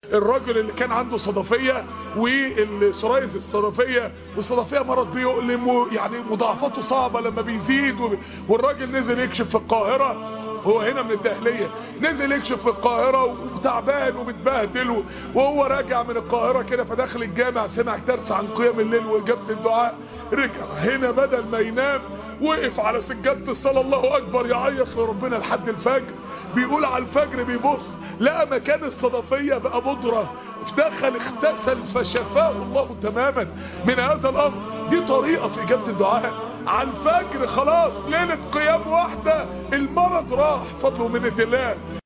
الراجل اللي كان عنده صدفية والسرايز الصدفية والصدفية مرض بيؤلم ويعني مضاعفاته صعبة لما بيزيد والراجل نزل يكشف في القاهرة هو هنا من الدهلية نزل يكشف في القاهرة وتعبان ومتبهدل وهو راجع من القاهرة كده فداخل الجامع سمع درس عن قيام الليل وإجابة الدعاء رجع هنا بدل ما ينام وقف على سجادة الصلاة الله أكبر يعيط لربنا لحد الفجر بيقول على الفجر بيبص لقى مكان الصدفية بقى بودرة دخل اغتسل فشفاه الله تماما من هذا الأمر دي طريقة في إجابة الدعاء على الفجر خلاص ليلة قيام واحدة المرض راح فضل ومنة الله